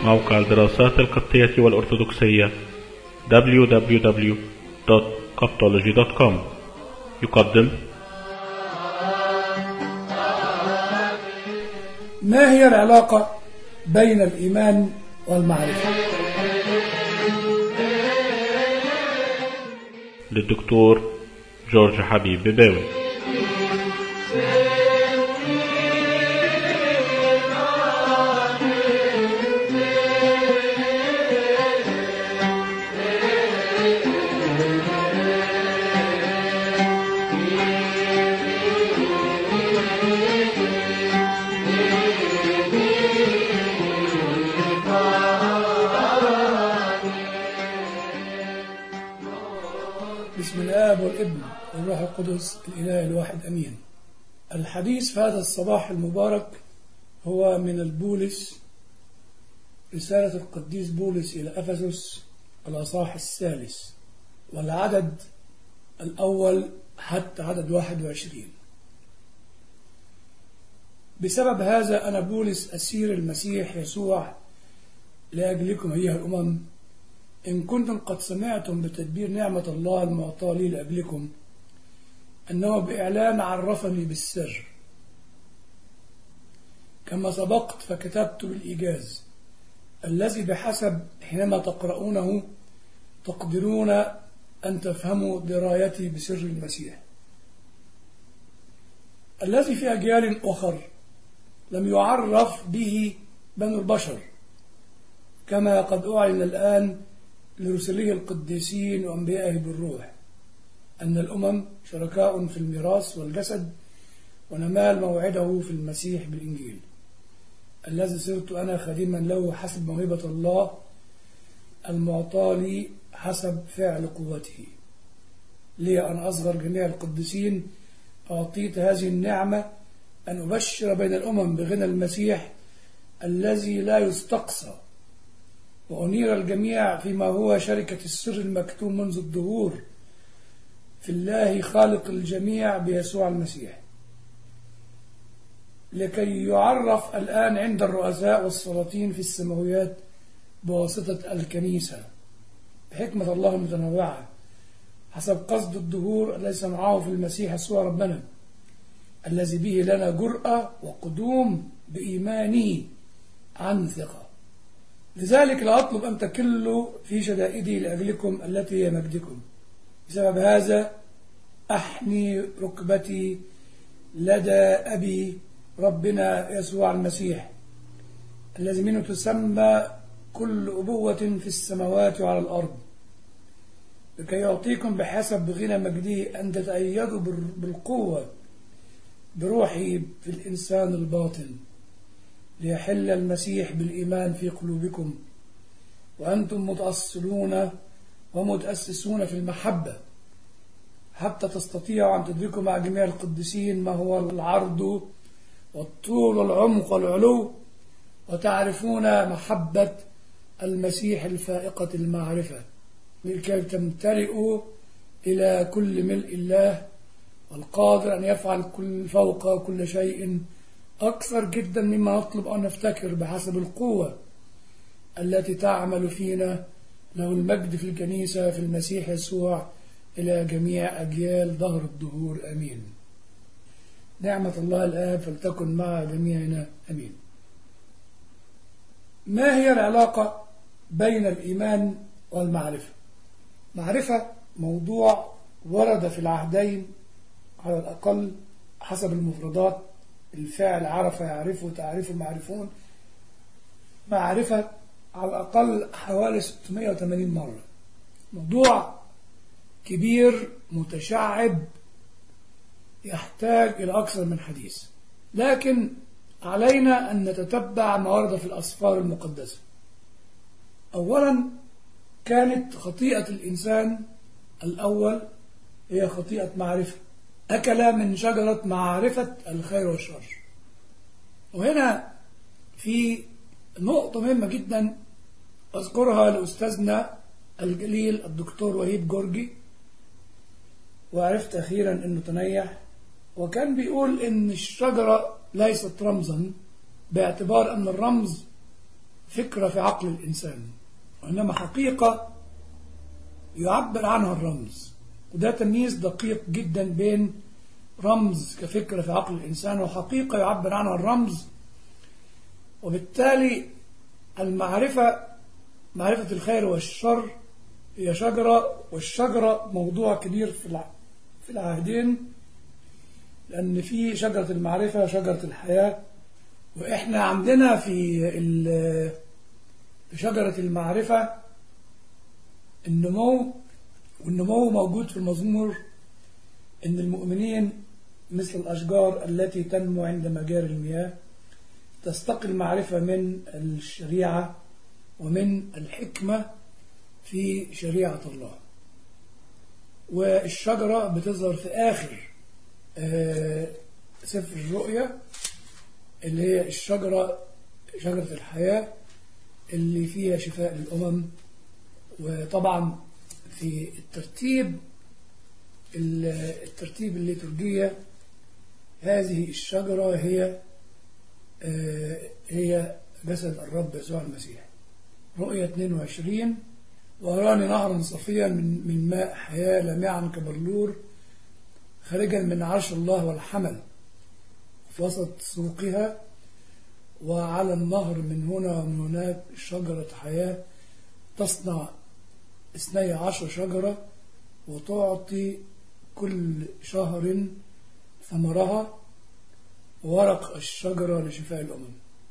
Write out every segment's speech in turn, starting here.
موقع الدراسات القبطية والأرثوذكسية www.coptology.com يقدم ما هي العلاقة بين الإيمان والمعرفة؟ للدكتور جورج حبيب بباوي بسم الآب والابن والروح القدس الإله الواحد أمين الحديث في هذا الصباح المبارك هو من البولس رسالة القديس بولس إلى أفسس الأصحاح الثالث والعدد الأول حتى عدد 21 بسبب هذا أنا بولس أسير المسيح يسوع لأجلكم أيها الأمم إن كنتم قد سمعتم بتدبير نعمة الله المعطاة لي لأجلكم أنه بإعلان عرفني بالسر كما سبقت فكتبت بالإيجاز الذي بحسب حينما تقرؤونه تقدرون أن تفهموا درايتي بسر المسيح الذي في أجيال أخر لم يعرف به بنو البشر كما قد أعلن الآن لرسله القديسين وأنبيائه بالروح أن الأمم شركاء في الميراث والجسد ونمال موعده في المسيح بالإنجيل الذي صرت أنا خادما له حسب موهبة الله المعطى لي حسب فعل قوته لي أن أصغر جميع القديسين أعطيت هذه النعمة أن أبشر بين الأمم بغنى المسيح الذي لا يستقصى وأنير الجميع فيما هو شركة السر المكتوم منذ الدهور في الله خالق الجميع بيسوع المسيح لكي يعرف الآن عند الرؤساء والسلاطين في السماويات بواسطة الكنيسة بحكمة الله المتنوعة حسب قصد الدهور الذي صنعه في المسيح يسوع ربنا الذي به لنا جرأة وقدوم بإيمانه عن ثقة لذلك لا أطلب أن تكلوا في شدائدي لأجلكم التي هي مجدكم بسبب هذا أحني ركبتي لدى أبي ربنا يسوع المسيح الذي منه تسمى كل أبوة في السماوات وعلى الأرض لكي يعطيكم بحسب غنى مجده أن تتأيدوا بالقوة بروحي في الإنسان الباطن ليحل المسيح بالإيمان في قلوبكم وأنتم متأصلون ومتأسسون في المحبة حتى تستطيعوا أن تدركوا مع جميع القديسين ما هو العرض والطول والعمق والعلو وتعرفون محبة المسيح الفائقة المعرفة لكي تمتلئوا إلى كل ملء الله والقادر أن يفعل كل فوق كل شيء أكثر جدا مما نطلب أن نفتكر بحسب القوة التي تعمل فينا له المجد في الكنيسة في المسيح يسوع إلى جميع أجيال ظهر الدهور أمين نعمة الله الآب فلتكن مع جميعنا أمين ما هي العلاقة بين الإيمان والمعرفة معرفة موضوع ورد في العهدين على الأقل حسب المفردات الفعل عرف يعرفه تعرفه معرفون معرفة على الأقل حوالي 680 مرة موضوع كبير متشعب يحتاج إلى أكثر من حديث لكن علينا أن نتتبع ما ورد في الأسفار المقدسة أولا كانت خطيئة الإنسان الأول هي خطيئة معرفة أكل من شجرة معرفة الخير والشر وهنا في نقطة مهمة جدا أذكرها لأستاذنا الجليل الدكتور وهيب جورجي وعرفت أخيرا أنه تنيح وكان بيقول أن الشجرة ليست رمزا باعتبار أن الرمز فكرة في عقل الإنسان وإنما حقيقة يعبر عنها الرمز وده تمييز دقيق جدا بين رمز كفكرة في عقل الإنسان وحقيقة يعبر عنها الرمز وبالتالي المعرفة معرفة الخير والشر هي شجرة والشجرة موضوع كبير في الع- في العهدين لأن في شجرة المعرفة وشجرة الحياة وإحنا عندنا في ال- في شجرة المعرفة النمو والنمو موجود في المزمور إن المؤمنين مثل الأشجار التي تنمو عند مجاري المياه تستقي المعرفة من الشريعة ومن الحكمة في شريعة الله والشجرة بتظهر في آخر آه، سفر الرؤيا اللي هي الشجرة شجرة الحياة اللي فيها شفاء للأمم وطبعا في الترتيب الترتيب الليتورجية هذه الشجرة هي آه، هي جسد الرب يسوع المسيح رؤية 22 وأراني نهرا صفيا من من ماء حياة لامعا كبرلور خارجا من عرش الله والحمل في وسط سوقها وعلى النهر من هنا ومن هناك شجرة حياة تصنع اثني عشر شجرة وتعطي كل شهر ثمرها ورق الشجرة لشفاء الأمم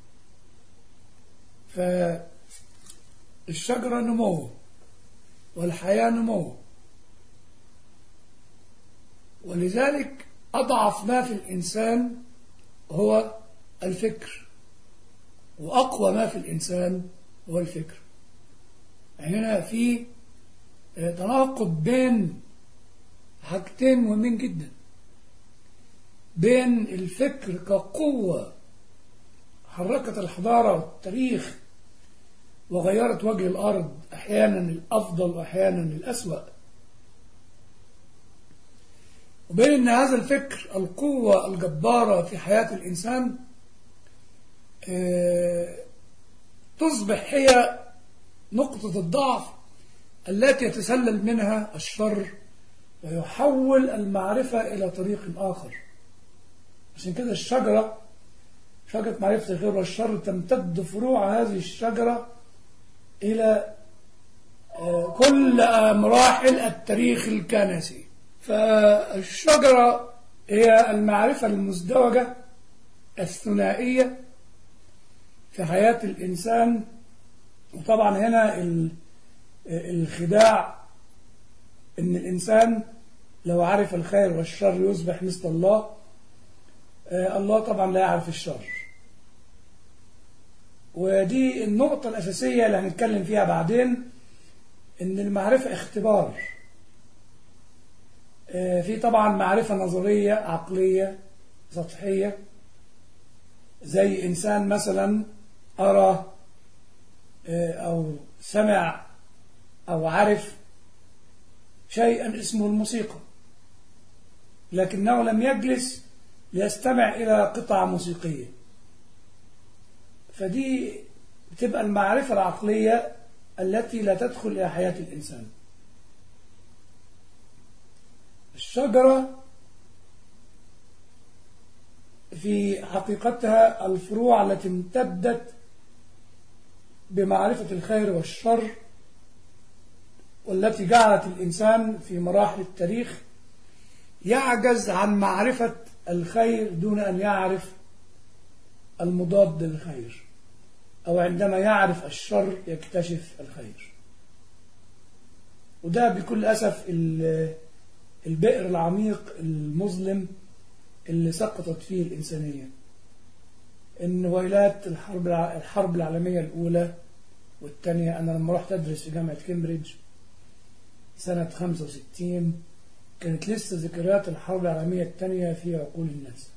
فالشجرة نمو والحياة نمو ولذلك أضعف ما في الإنسان هو الفكر وأقوى ما في الإنسان هو الفكر يعني هنا في تناقض بين حاجتين مهمين جدا بين الفكر كقوة حركت الحضارة والتاريخ وغيرت وجه الأرض أحيانا الأفضل وأحيانا الأسوأ وبين أن هذا الفكر القوة الجبارة في حياة الإنسان آه، تصبح هي نقطة الضعف التي يتسلل منها الشر ويحول المعرفة إلى طريق آخر عشان كده الشجرة شجرة معرفة الخير والشر تمتد فروع هذه الشجرة إلى آه، كل آه، مراحل التاريخ الكنسي فالشجرة هي المعرفة المزدوجة الثنائية في حياة الإنسان وطبعا هنا ال- الخداع إن الإنسان لو عرف الخير والشر يصبح مثل الله آه، الله طبعا لا يعرف الشر ودي النقطة الأساسية اللي هنتكلم فيها بعدين إن المعرفة اختبار آه، في طبعا معرفة نظرية عقلية سطحية زي إنسان مثلا أرى آه، أو سمع أو عرف شيئا اسمه الموسيقى لكنه لم يجلس ليستمع إلى قطع موسيقية فدي بتبقى المعرفة العقلية التي لا تدخل إلى حياة الإنسان الشجرة في حقيقتها الفروع التي امتدت بمعرفة الخير والشر والتي جعلت الإنسان في مراحل التاريخ يعجز عن معرفة الخير دون أن يعرف المضاد للخير أو عندما يعرف الشر يكتشف الخير وده بكل أسف ال- البئر العميق المظلم اللي سقطت فيه الإنسانية إن ويلات الحرب الع- الحرب العالمية الأولى والثانية أنا لما رحت أدرس في جامعة كامبريدج سنة 65 كانت لسه ذكريات الحرب العالمية الثانية في عقول الناس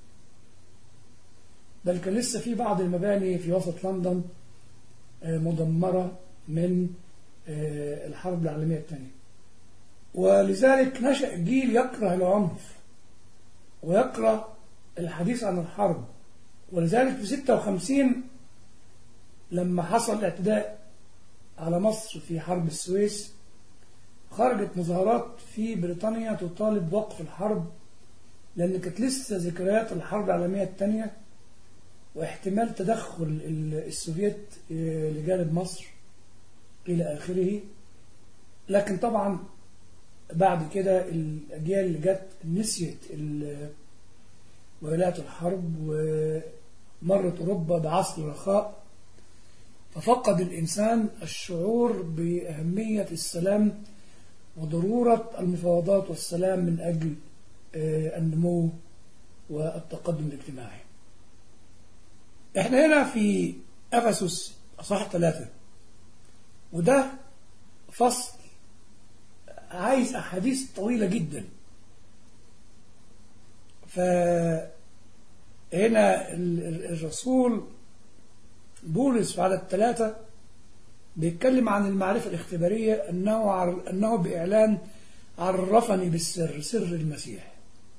بل كان لسه في بعض المباني في وسط لندن آه، مدمرة من آه، الحرب العالمية الثانية ولذلك نشأ جيل يكره العنف ويكره الحديث عن الحرب ولذلك في 56 لما حصل الاعتداء على مصر في حرب السويس خرجت مظاهرات في بريطانيا تطالب بوقف الحرب لأن كانت لسه ذكريات الحرب العالمية الثانية واحتمال تدخل ال- السوفيت آه، لجانب مصر إلى آخره لكن طبعا بعد كده الأجيال اللي جت نسيت ال- ولايات الحرب ومرت أوروبا بعصر رخاء ففقد الإنسان الشعور بأهمية السلام وضرورة المفاوضات والسلام من أجل آه، النمو والتقدم الاجتماعي احنا هنا في أفسس أصحاح ثلاثة وده فصل عايز أحاديث طويلة جدا فهنا ال- ال- الرسول بولس في عدد ثلاثة بيتكلم عن المعرفة الاختبارية أنه, عر... أنه بإعلان عرفني بالسر سر المسيح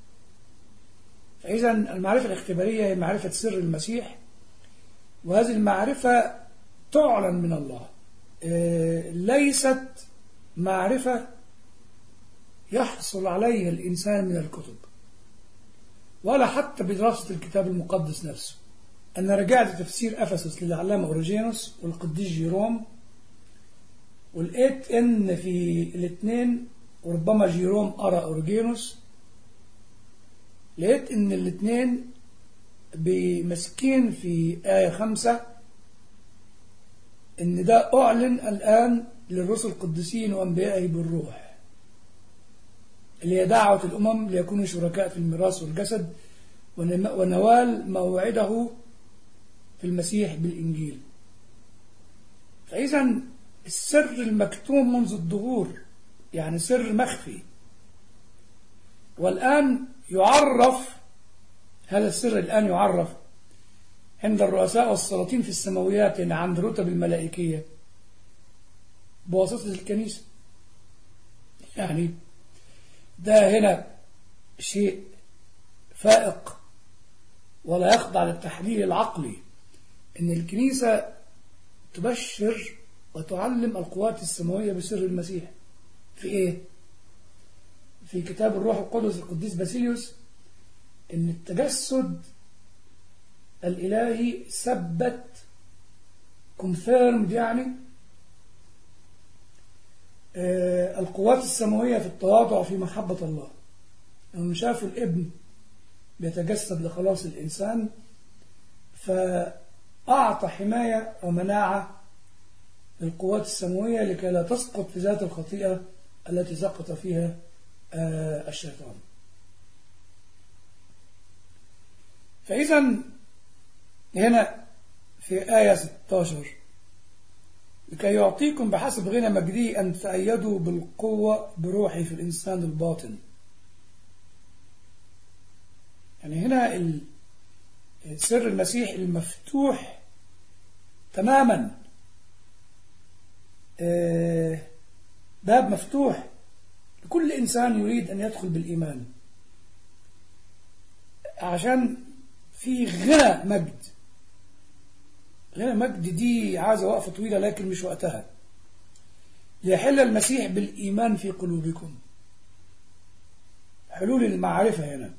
فإذا المعرفة الاختبارية هي معرفة سر المسيح وهذه المعرفة تعلن من الله آه، ليست معرفة يحصل عليها الإنسان من الكتب ولا حتى بدراسة الكتاب المقدس نفسه أنا رجعت تفسير أفسس للعلامة أوريجينوس والقديس جيروم ولقيت إن في الاثنين وربما جيروم أرى أوريجينوس لقيت إن الاثنين بمسكين في آية خمسة إن ده أعلن الآن للرسل القديسين وأنبيائه بالروح اللي هي دعوة الأمم ليكونوا شركاء في الميراث والجسد ونم- ونوال موعده في المسيح بالإنجيل فإذا السر المكتوم منذ الظهور يعني سر مخفي والآن يعرف هذا السر الآن يعرف عند الرؤساء والسلاطين في السماويات يعني عند الرتب الملائكية بواسطة الكنيسة يعني ده هنا شيء فائق ولا يخضع للتحليل العقلي ان الكنيسة تبشر وتعلم القوات السماوية بسر المسيح في ايه في كتاب الروح القدس القديس باسيليوس ان التجسد الالهي ثبت confirmed يعني آه، القوات السماوية في التواضع وفي محبة الله لما شافوا الابن بيتجسد لخلاص الإنسان فأعطى حماية ومناعة للقوات السماوية لكي لا تسقط في ذات الخطيئة التي سقط فيها آه، الشيطان فإذا هنا في آية 16 لكي يعطيكم بحسب غنى مجده أن تأيدوا بالقوة بروحي في الإنسان الباطن يعني هنا ال- سر المسيح المفتوح تماما آه، باب مفتوح لكل إنسان يريد أن يدخل بالإيمان عشان في غنى مجد غنى مجد دي عايزة وقفة طويلة لكن مش وقتها ليحل المسيح بالإيمان في قلوبكم حلول المعرفة هنا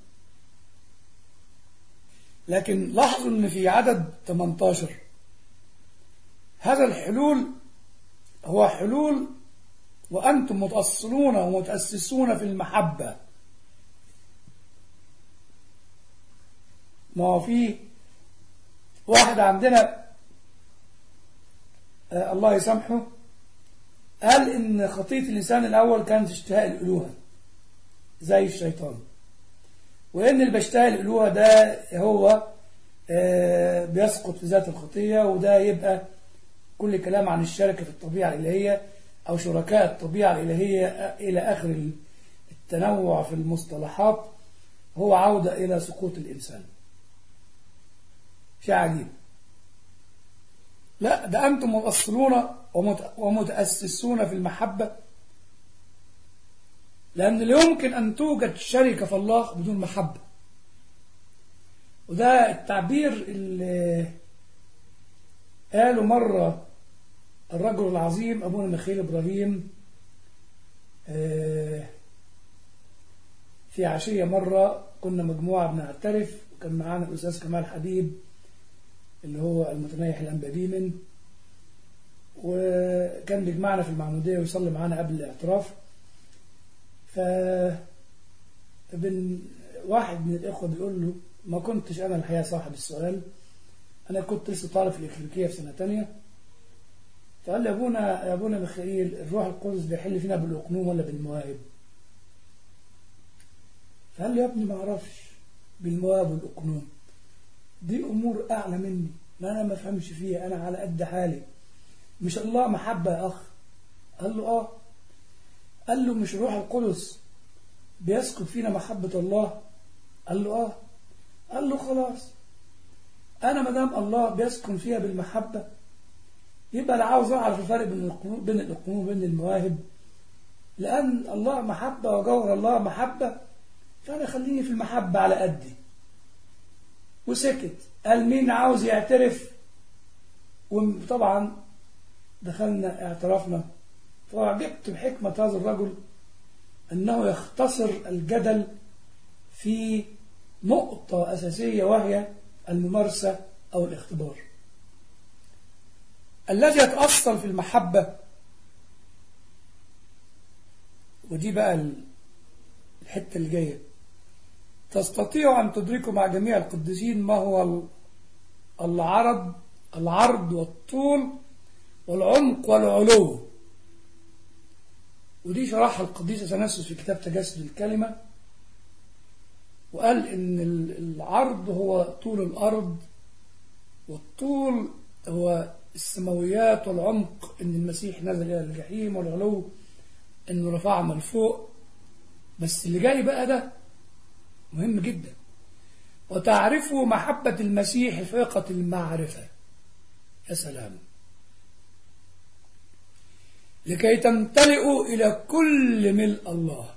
لكن لاحظوا ان في عدد 18 هذا الحلول هو حلول وأنتم متأصلون ومتأسسون في المحبة ما هو في واحد عندنا آه الله يسامحه قال إن خطية الإنسان الأول كانت اشتهاء الألوهة زي الشيطان وإن اللي بيشتهي الألوهة ده هو آه بيسقط في ذات الخطية وده يبقى كل كلام عن الشركة في الطبيعة الإلهية أو شركاء الطبيعة الإلهية إلى آخر التنوع في المصطلحات هو عودة إلى سقوط الإنسان شيء عجيب لا ده أنتم مؤصلون ومتأسسون في المحبة لأن لا يمكن أن توجد شركة في الله بدون محبة وده التعبير اللي قالوا مرة الرجل العظيم أبونا مخيل إبراهيم آه، في عشية مرة كنا مجموعة بنعترف وكان معانا الأستاذ كمال حبيب اللي هو المتنيح الأنبابيمن وكان بيجمعنا في المعمودية ويصلي معانا قبل الاعتراف ف بن واحد من الإخوة بيقول له ما كنتش أنا الحقيقة صاحب السؤال أنا كنت لسه طالب في الإكليريكية في سنة تانية فقال لي يا أبونا يا أبونا ميخائيل الروح القدس بيحل فينا بالأقنوم ولا بالمواهب فقال لي يا ابني ما أعرفش بالمواهب والأقنوم دي أمور أعلى مني ما أنا ما أفهمش فيها أنا على قد حالي مش الله محبة يا أخ قال له آه قال له مش الروح القدس بيسكب فينا محبة الله قال له آه قال له خلاص أنا مدام الله بيسكن فيها بالمحبة يبقى لا عاوز أعرف الفرق بين القلوب بين القلوب وبين المواهب لأن الله محبة وجوهر الله محبة فأنا خليني في المحبة على قدي وسكت قال مين عاوز يعترف وطبعا دخلنا اعترافنا فعجبت بحكمة هذا الرجل أنه يختصر الجدل في نقطة أساسية وهي الممارسة أو الاختبار الذي يتأصل في المحبة ودي بقى الحتة اللي جاية تستطيع أن تدركوا مع جميع القديسين ما هو العرض العرض والطول والعمق والعلو ودي شرحها القديس أثناسيوس في كتاب تجسد الكلمة وقال إن العرض هو طول الأرض والطول هو السماويات والعمق إن المسيح نزل إلى الجحيم والعلو إنه رفعنا لفوق بس اللي جاي بقى ده مهم جدا وتعرفوا محبة المسيح فائقة المعرفة يا سلام لكي تمتلئوا إلى كل ملء الله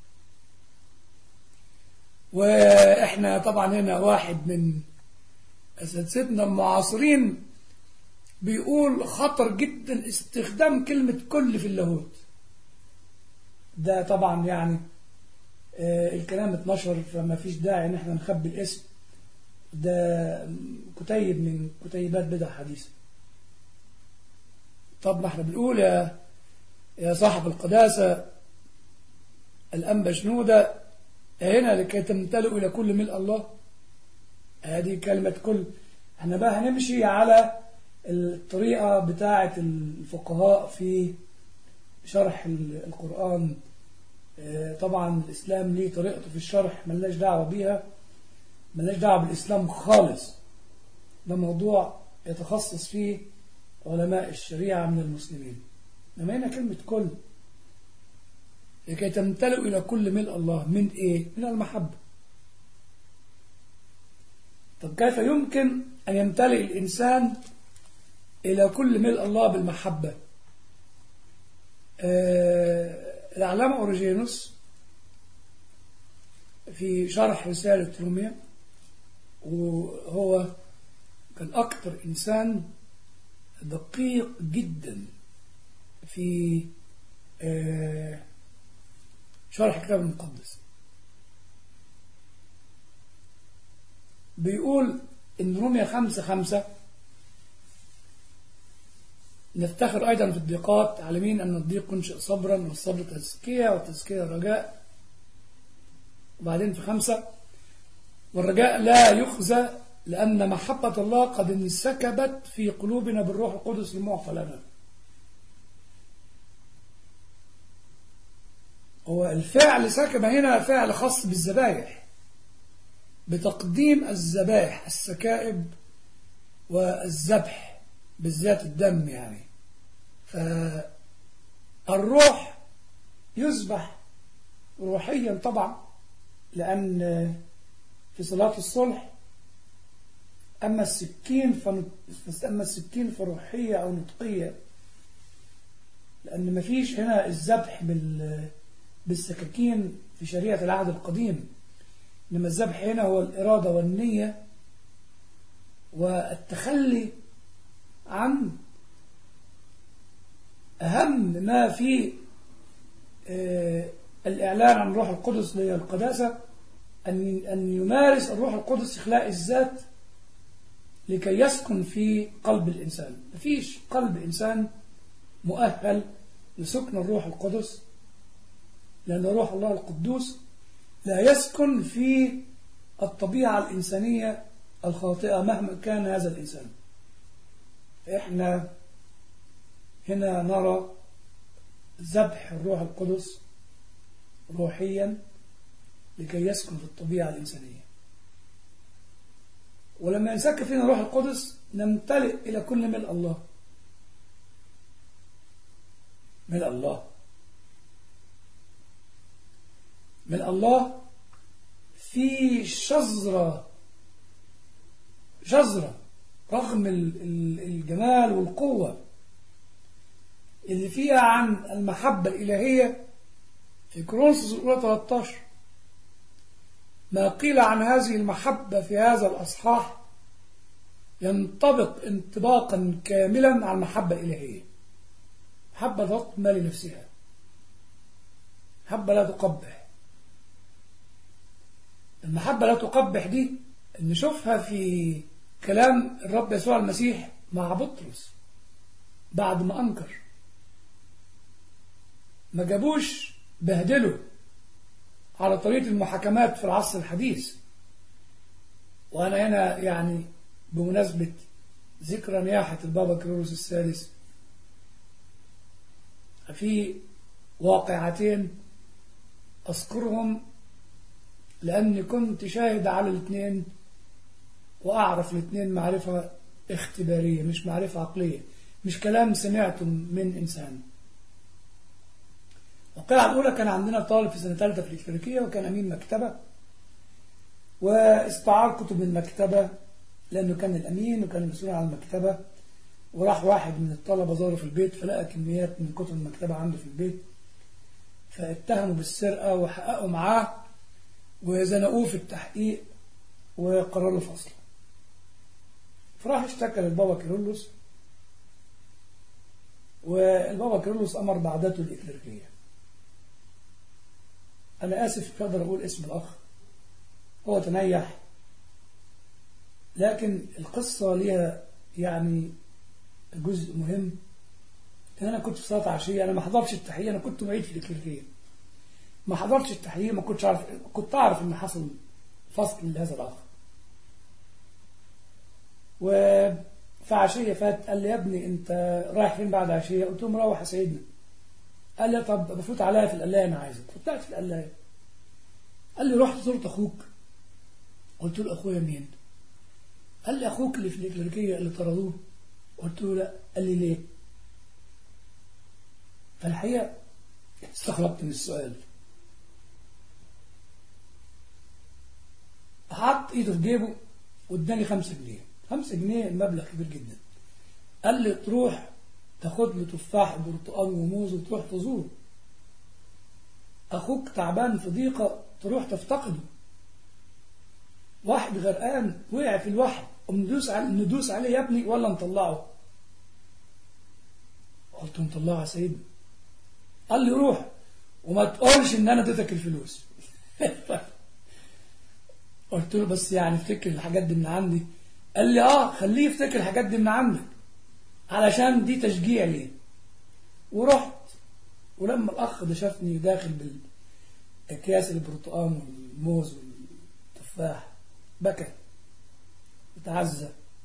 وإحنا طبعا هنا واحد من أساتذتنا المعاصرين بيقول خطر جدا استخدام كلمة كل في اللاهوت ده طبعا يعني آه الكلام اتنشر فما فيش داعي ان احنا نخبي الاسم ده كتيب من كتيبات بدع حديثة طب ما احنا بنقول يا يا صاحب القداسة الأنبا شنودة هنا لكي تمتلئوا إلى كل ملء الله هذه كلمة كل احنا بقى هنمشي على الطريقة بتاعة الفقهاء في شرح القرآن طبعا الإسلام ليه طريقته في الشرح ملناش دعوة بيها ملناش دعوة بالإسلام خالص ده موضوع يتخصص فيه علماء الشريعة من المسلمين لما هنا كلمة كل لكي تمتلئوا إلى كل ملء الله من إيه؟ من المحبة طب كيف يمكن أن يمتلئ الإنسان إلى كل ملء الله بالمحبة آه العلامة أوريجينوس في شرح رسالة روميا وهو كان أكثر إنسان دقيق جدا في آه شرح الكتاب المقدس بيقول إن روميا خمسة خمسة نفتخر أيضا في الضيقات عالمين أن الضيق ينشئ صبرا والصبر تزكية والتزكية رجاء وبعدين في خمسة والرجاء لا يخزى لأن محبة الله قد انسكبت في قلوبنا بالروح القدس المعطى لنا هو الفعل سكب هنا فعل خاص بالذبائح بتقديم الذبائح السكائب والذبح بالذات الدم يعني فالروح يذبح روحيا طبعا لأن في صلاة الصلح أما السكين فنط... أما السكين فروحية أو نطقية لأن مفيش هنا الذبح بال... بالسكاكين في شريعة العهد القديم إنما الذبح هنا هو الإرادة والنية والتخلي عن أهم ما في آه، الإعلان عن روح القدس اللي هي القداسة أن أن يمارس الروح القدس إخلاء الذات لكي يسكن في قلب الإنسان مفيش قلب إنسان مؤهل لسكن الروح القدس لأن روح الله القدوس لا يسكن في الطبيعة الإنسانية الخاطئة مهما كان هذا الإنسان إحنا هنا نرى ذبح الروح القدس روحيا لكي يسكن في الطبيعة الإنسانية ولما ينسك فينا روح القدس نمتلئ إلى كل ملء الله ملء الله ملء الله في شزرة شزرة رغم ال- ال- الجمال والقوة اللي فيها عن المحبة الإلهية في كورنثوس الأولى 13 ما قيل عن هذه المحبة في هذا الأصحاح ينطبق انطباقا كاملا على المحبة الإلهية محبة لا تطمى لنفسها محبة لا تقبح المحبة لا تقبح دي نشوفها في كلام الرب يسوع المسيح مع بطرس بعد ما أنكر ما جابوش بهدله على طريقة المحاكمات في العصر الحديث وأنا هنا يعني بمناسبة ذكرى نياحة البابا كيرلس السادس في واقعتين أذكرهم لأني كنت شاهد على الاثنين وأعرف الاثنين معرفة اختبارية مش معرفة عقلية مش كلام سمعته من إنسان الواقعة الأولى كان عندنا طالب في سنة ثالثة في الإكليريكية وكان أمين مكتبة واستعار كتب من المكتبة لأنه كان الأمين وكان المسؤول عن المكتبة وراح واحد من الطلبة زاره في البيت فلقى كميات من كتب المكتبة عنده في البيت فاتهموا بالسرقة وحققوا معاه وزنقوه في التحقيق وقرروا فصله فراح اشتكى للبابا كيرلس والبابا كيرلس أمر بعدته الإكليريكية أنا آسف مش أقدر أقول اسم الأخ هو تنيح لكن القصة ليها يعني جزء مهم إن أنا كنت في صلاة عشية أنا ما حضرتش التحية أنا كنت معيد في الإكليريكية ما حضرتش التحية ما كنتش عارف كنت أعرف إن حصل فصل لهذا الأخ وفي عشية فات قال لي يا ابني أنت رايح فين بعد عشية قلت له مروح يا سيدنا قال لي طب بفوت عليا في القلاية أنا عايزك فطلعت في القلاية قال لي رحت زرت أخوك قلت له أخويا مين قال لي أخوك اللي في الإكليريكية اللي طردوه قلت له لا قال لي ليه فالحقيقة استغربت من السؤال حط ايده في جيبه واداني خمسة جنيه خمسة جنيه مبلغ كبير جدا قال لي تروح تاخد له تفاح وبرتقال وموز وتروح تزوره اخوك تعبان في ضيقة تروح تفتقده واحد غرقان وقع في الوحد ندوس عليه ندوس عليه يا ابني ولا نطلعه قلت له نطلعه يا سيدنا قال لي روح وما تقولش ان انا اديتك الفلوس قلت له بس يعني افتكر الحاجات دي من عندي قال لي اه خليه يفتكر الحاجات دي من عندك علشان دي تشجيع ليه ورحت ولما الاخ ده شافني داخل بالاكياس البرتقال والموز والتفاح بكى وتعزى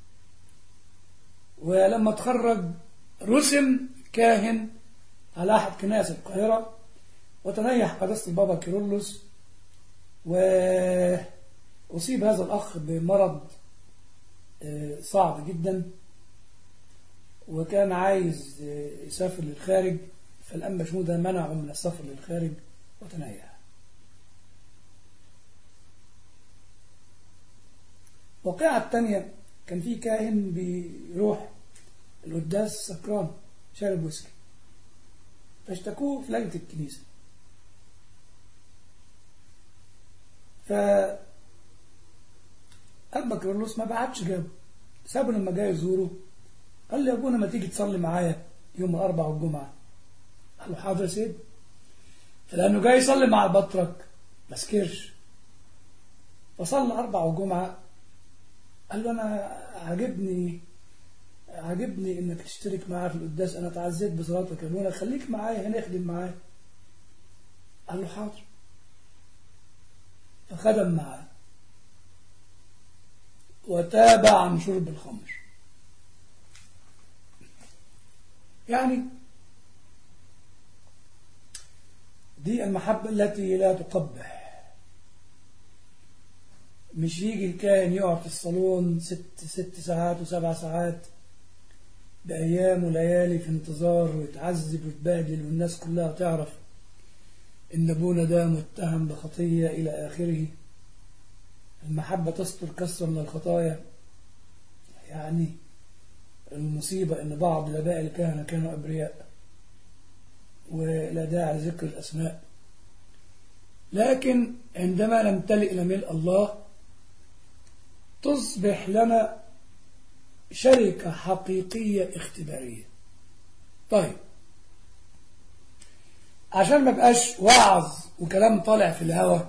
ولما اتخرج رسم كاهن على أحد كنائس القاهرة وتنيح قداسة البابا كيرلس وأصيب هذا الأخ بمرض صعب جدا وكان عايز يسافر للخارج فالأنبا شنودة منعه من السفر للخارج وتنيح الواقعة الثانية كان في كاهن بيروح القداس سكران شارب ويسكي فاشتكوه في لجنة الكنيسة ف أبا كيرلس ما بعتش جابه سابه لما جاي يزوره قال لي يا ابونا ما تيجي تصلي معايا يوم الأربعاء والجمعة قال له حاضر يا سيد لأنه جاي يصلي مع البطرك ما سكرش فصلى أربع وجمعة قال له أنا عجبني عجبني إنك تشترك معايا في القداس أنا تعزيت بصلاتك يا ابونا خليك معايا هنخدم معايا قال له حاضر فخدم معاه وتاب عن شرب الخمر يعني دي المحبة التي لا تقبح مش يجي الكاهن يقعد في الصالون ست, ست ساعات وسبع ساعات بأيام وليالي في انتظار ويتعذب ويتبهدل والناس كلها تعرف إن أبونا ده متهم بخطية إلى آخره المحبة تستر كثرة من الخطايا يعني المصيبة إن بعض الآباء الكهنة كانوا أبرياء ولا داعي لذكر الأسماء لكن عندما نمتلئ إلى ملء الله تصبح لنا شركة حقيقية اختبارية طيب عشان ما بقاش وعظ وكلام طالع في الهوى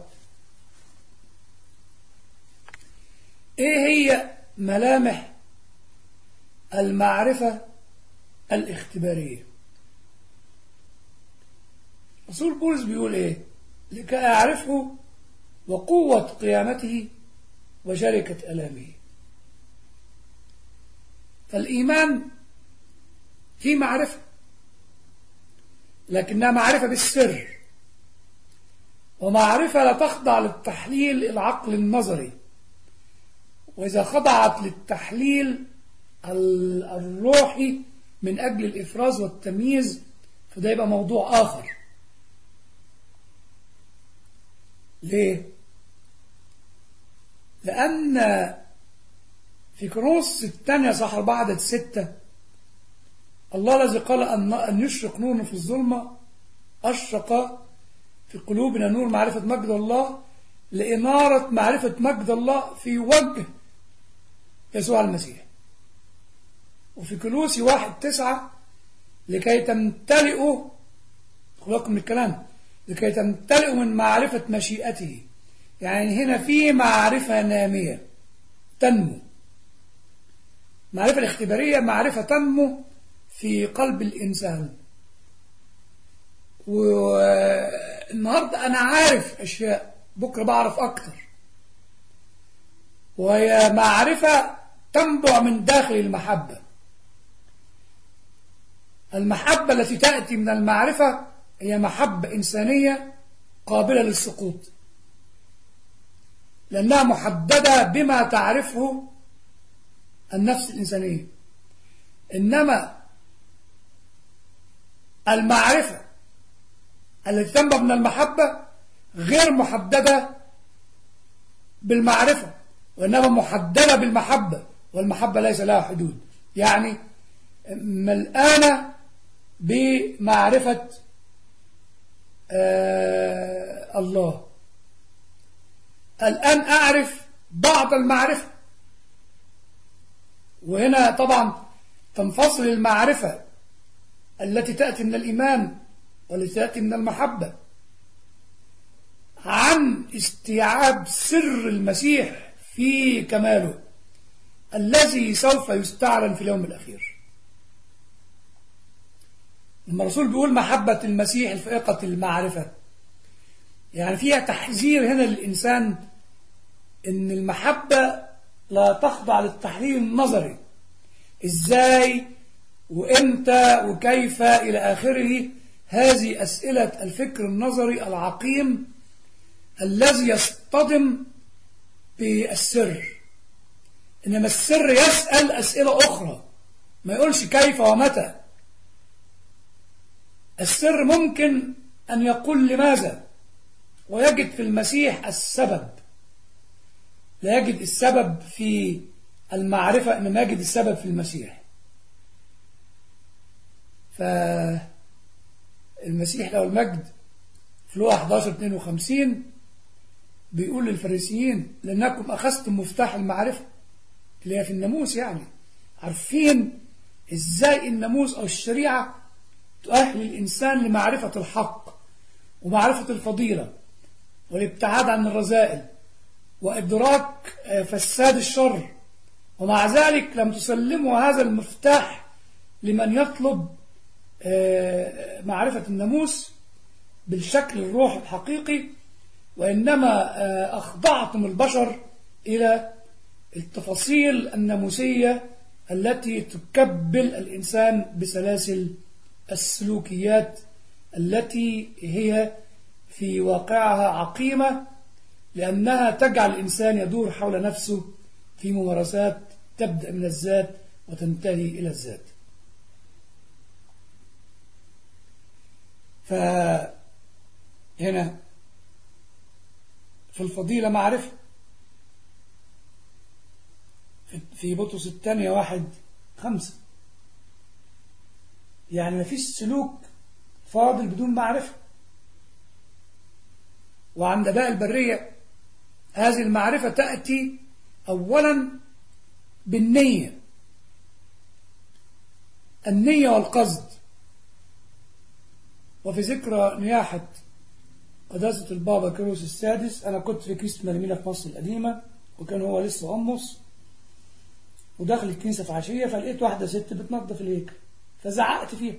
ايه هي ملامح المعرفة الاختبارية رسول بولس بيقول ايه لكي اعرفه وقوة قيامته وشركة ألامه فالإيمان في معرفة لكنها معرفة بالسر ومعرفة لا تخضع للتحليل العقل النظري وإذا خضعت للتحليل الروحي من أجل الإفراز والتمييز فده يبقى موضوع آخر ليه؟ لأن في كروس الثانية صح أربعة عدد ستة الله الذي قال أن أن يشرق نور في الظلمة أشرق في قلوبنا نور معرفة مجد الله لإنارة معرفة مجد الله في وجه يسوع المسيح وفي كلوسي واحد تسعة لكي تمتلئوا خلقكم من الكلام لكي تمتلئوا من معرفة مشيئته يعني هنا في معرفة نامية تنمو معرفة الاختبارية معرفة تنمو في قلب الإنسان والنهاردة أنا عارف أشياء بكرة بعرف أكتر وهي معرفة تنبع من داخل المحبة المحبة التي تأتي من المعرفة هي محبة إنسانية قابلة للسقوط لأنها محددة بما تعرفه النفس الإنسانية إنما المعرفة التي تنبع من المحبة غير محددة بالمعرفة وإنما محددة بالمحبة والمحبة ليس لها حدود يعني ملآنة بمعرفة آه الله الآن أعرف بعض المعرفة وهنا طبعا تنفصل المعرفة التي تأتي من الإيمان والتي تأتي من المحبة عن استيعاب سر المسيح في كماله الذي سوف يستعلن في اليوم الأخير لما الرسول بيقول محبة المسيح الفائقة المعرفة يعني فيها تحذير هنا للإنسان إن المحبة لا تخضع للتحليل النظري إزاي وإمتى وكيف إلى آخره هذه أسئلة الفكر النظري العقيم الذي يصطدم بالسر إنما السر يسأل أسئلة أخرى ما يقولش كيف ومتى السر ممكن أن يقول لماذا ويجد في المسيح السبب لا يجد السبب في المعرفة إنما يجد السبب في المسيح فالمسيح له المجد في لوحة 11 52 بيقول للفريسيين لأنكم أخذتم مفتاح المعرفة اللي هي في الناموس يعني عارفين ازاي الناموس أو الشريعة تؤهل الإنسان لمعرفة الحق ومعرفة الفضيلة والابتعاد عن الرذائل وإدراك فساد الشر ومع ذلك لم تسلموا هذا المفتاح لمن يطلب معرفة الناموس بالشكل الروح الحقيقي وإنما أخضعتم البشر إلى التفاصيل الناموسية التي تكبل الإنسان بسلاسل السلوكيات التي هي في واقعها عقيمة لأنها تجعل الإنسان يدور حول نفسه في ممارسات تبدأ من الذات وتنتهي إلى الذات فهنا في الفضيلة معرفة في بطرس الثانية واحد خمسة يعني ما فيش سلوك فاضل بدون معرفة وعند باء البرية هذه المعرفة تأتي أولا بالنية النية والقصد وفي ذكرى نياحة قداسة البابا كيروس السادس أنا كنت في كنيسة مرمينة في مصر القديمة وكان هو لسه أمص ودخل الكنيسة في عشية فلقيت واحدة ست بتنظف الهيكل فزعقت فيها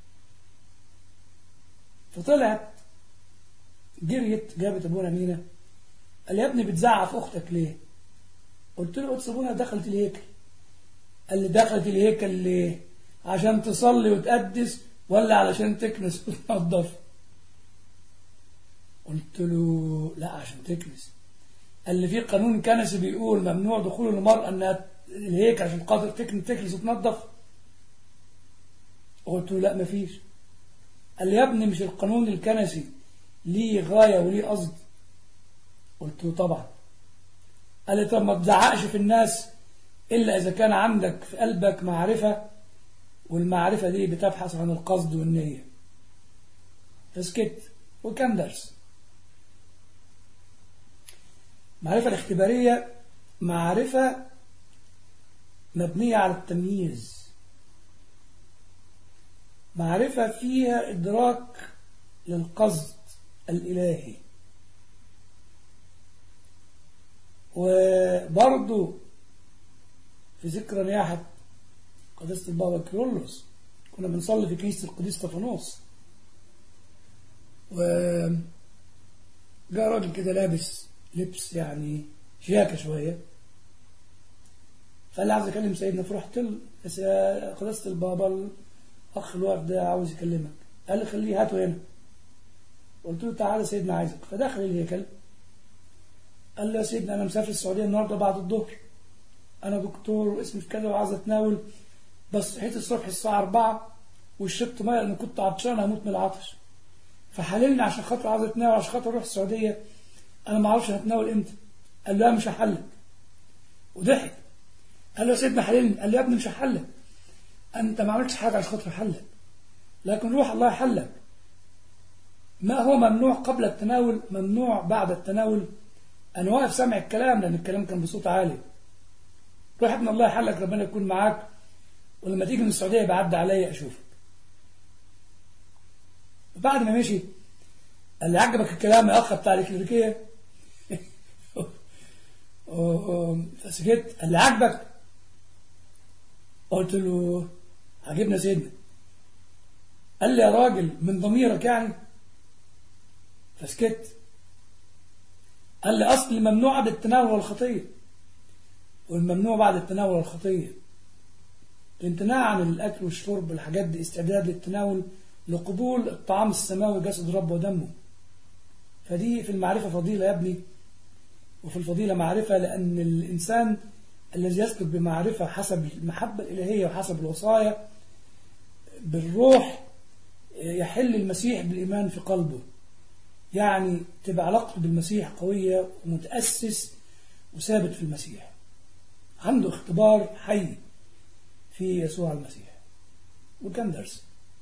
فطلعت جريت جابت ابونا مينا قال يا ابني بتزعق في اختك ليه قلت له قدس ابونا دخلت الهيكل قال لي دخلت الهيكل ليه عشان تصلي وتقدس ولا علشان تكنس وتنظف قلت له لا عشان تكنس قال لي في قانون كنسي بيقول ممنوع دخول المرأة انها الهيكل عشان خاطر تكنس وتنظف قلت له لا مفيش قال لي يا ابني مش القانون الكنسي ليه غاية وليه قصد قلت له طبعا قال لي طب ما تزعقش في الناس إلا إذا كان عندك في قلبك معرفة والمعرفة دي بتبحث عن القصد والنية فسكت وكان درس المعرفة الاختبارية معرفة مبنية على التمييز معرفة فيها إدراك للقصد الإلهي وبرضو في ذكرى نياحة قداسة البابا كيرلس كنا بنصلي في كنيسة القديس طفانوس و جاء راجل كده لابس لبس يعني شياكة شوية فقال لي عاوز اكلم سيدنا فرحت له بس يا قداسة البابا الاخ الواقف ده عاوز يكلمك قال لي خليه هاته هنا قلت له تعالى سيدنا عايزك فدخل الهيكل قال له يا سيدنا انا مسافر السعوديه النهارده بعد الظهر انا دكتور واسمي في كذا وعايز اتناول بس صحيت الصبح الساعه 4 وشربت ميه لان كنت عطشان هموت من العطش فحللني عشان خاطر عايز اتناول عشان خاطر اروح السعوديه انا ما اعرفش هتناول امتى قال له لا مش هحلك وضحك قال له يا سيدنا حللني قال له يا ابني مش هحلك انت ما عملتش حاجه عشان خاطر حلك لكن روح الله يحلك ما هو ممنوع قبل التناول ممنوع بعد التناول أنا واقف سامع الكلام لأن الكلام كان بصوت عالي روح ابن الله يحلك ربنا يكون معاك ولما تيجي من السعودية يبقى عدى عليا أشوفك بعد ما مشي قال لي عجبك الكلام يا أخ بتاع الكليريكية فسكت قال لي عجبك قلت له عجبنا سيدنا قال لي يا راجل من ضميرك يعني فسكت قال لي أصل الممنوع بعد التناول والخطية والممنوع بعد التناول والخطية الامتناع عن الأكل والشرب الحاجات دي استعداد للتناول لقبول الطعام السماوي جسد رب ودمه فدي في المعرفة فضيلة يا ابني وفي الفضيلة معرفة لأن الإنسان الذي يسلك بمعرفة حسب المحبة الإلهية وحسب الوصايا بالروح يحل المسيح بالإيمان في قلبه يعني تبقى علاقته بالمسيح قوية ومتأسس وثابت في المسيح عنده اختبار حي في يسوع المسيح وكان درس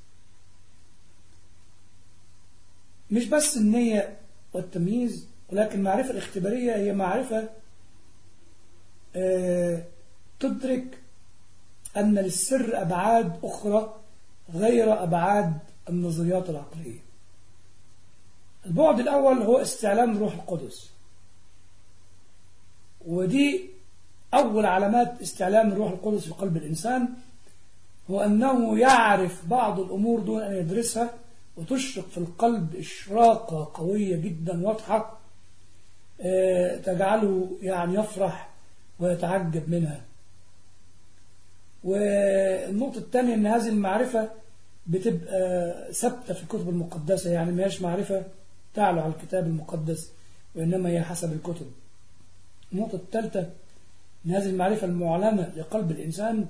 مش بس النية والتمييز ولكن المعرفة الاختبارية هي معرفة آه تدرك أن للسر أبعاد أخرى غير أبعاد النظريات العقلية البعد الأول هو استعلام روح القدس ودي أول علامات استعلام الروح القدس في قلب الإنسان هو أنه يعرف بعض الأمور دون أن يدرسها وتشرق في القلب إشراقة قوية جدا واضحة تجعله يعني يفرح ويتعجب منها والنقطة الثانية أن هذه المعرفة بتبقى ثابتة في الكتب المقدسة يعني ما هيش معرفة تعلو على الكتاب المقدس وإنما هي حسب الكتب النقطة الثالثة أن هذه المعرفة المعلنة لقلب الإنسان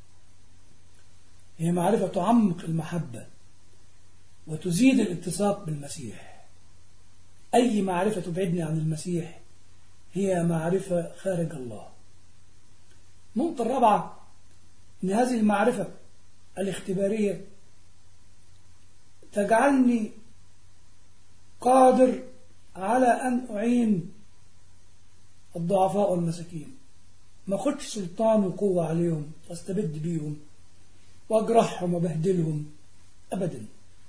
هي معرفة تعمق المحبة وتزيد الاتساق بالمسيح أي معرفة تبعدني عن المسيح هي معرفة خارج الله النقطة الرابعة أن هذه المعرفة الاختبارية تجعلني قادر على أن أعين الضعفاء والمساكين ما خدش سلطان وقوة عليهم واستبد بيهم واجرحهم وبهدلهم أبدا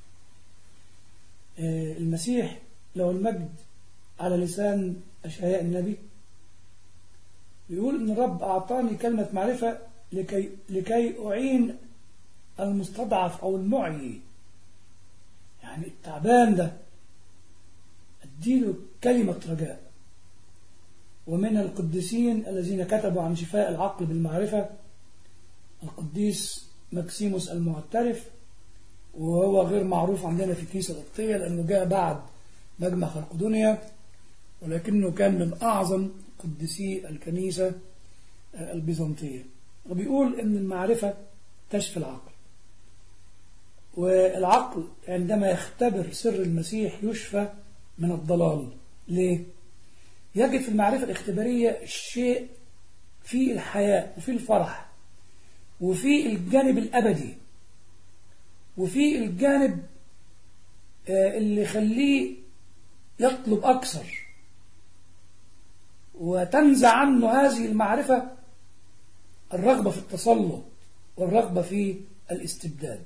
المسيح له المجد على لسان أشعياء النبي يقول إن الرب أعطاني كلمة معرفة لكي, لكي أعين المستضعف أو المعي يعني التعبان ده أديله كلمة رجاء ومن القديسين الذين كتبوا عن شفاء العقل بالمعرفة القديس مكسيموس المعترف وهو غير معروف عندنا في الكنيسة القبطية لأنه جاء بعد مجمع خلقدونيا ولكنه كان من أعظم قديسي الكنيسة البيزنطية وبيقول أن المعرفة تشفي العقل والعقل عندما يختبر سر المسيح يشفى من الضلال ليه؟ يجد في المعرفة الاختبارية الشيء في الحياة وفي الفرح وفي الجانب الأبدي وفي الجانب اللي يخليه يطلب أكثر وتنزع عنه هذه المعرفة الرغبة في التسلط والرغبة في الاستبداد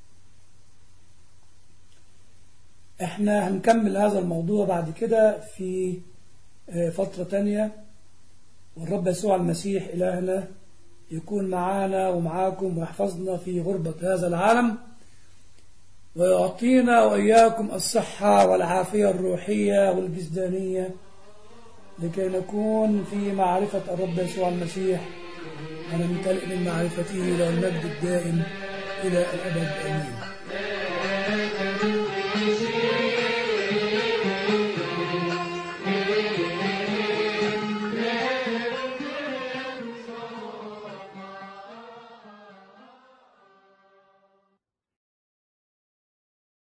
احنا هنكمل هذا الموضوع بعد كده في فترة تانية والرب يسوع المسيح إلهنا يكون معانا ومعاكم ويحفظنا في غربة هذا العالم ويعطينا وإياكم الصحة والعافية الروحية والجسدانية لكي نكون في معرفة الرب يسوع المسيح ونمتلئ من معرفته إلى المجد الدائم إلى الأبد آمين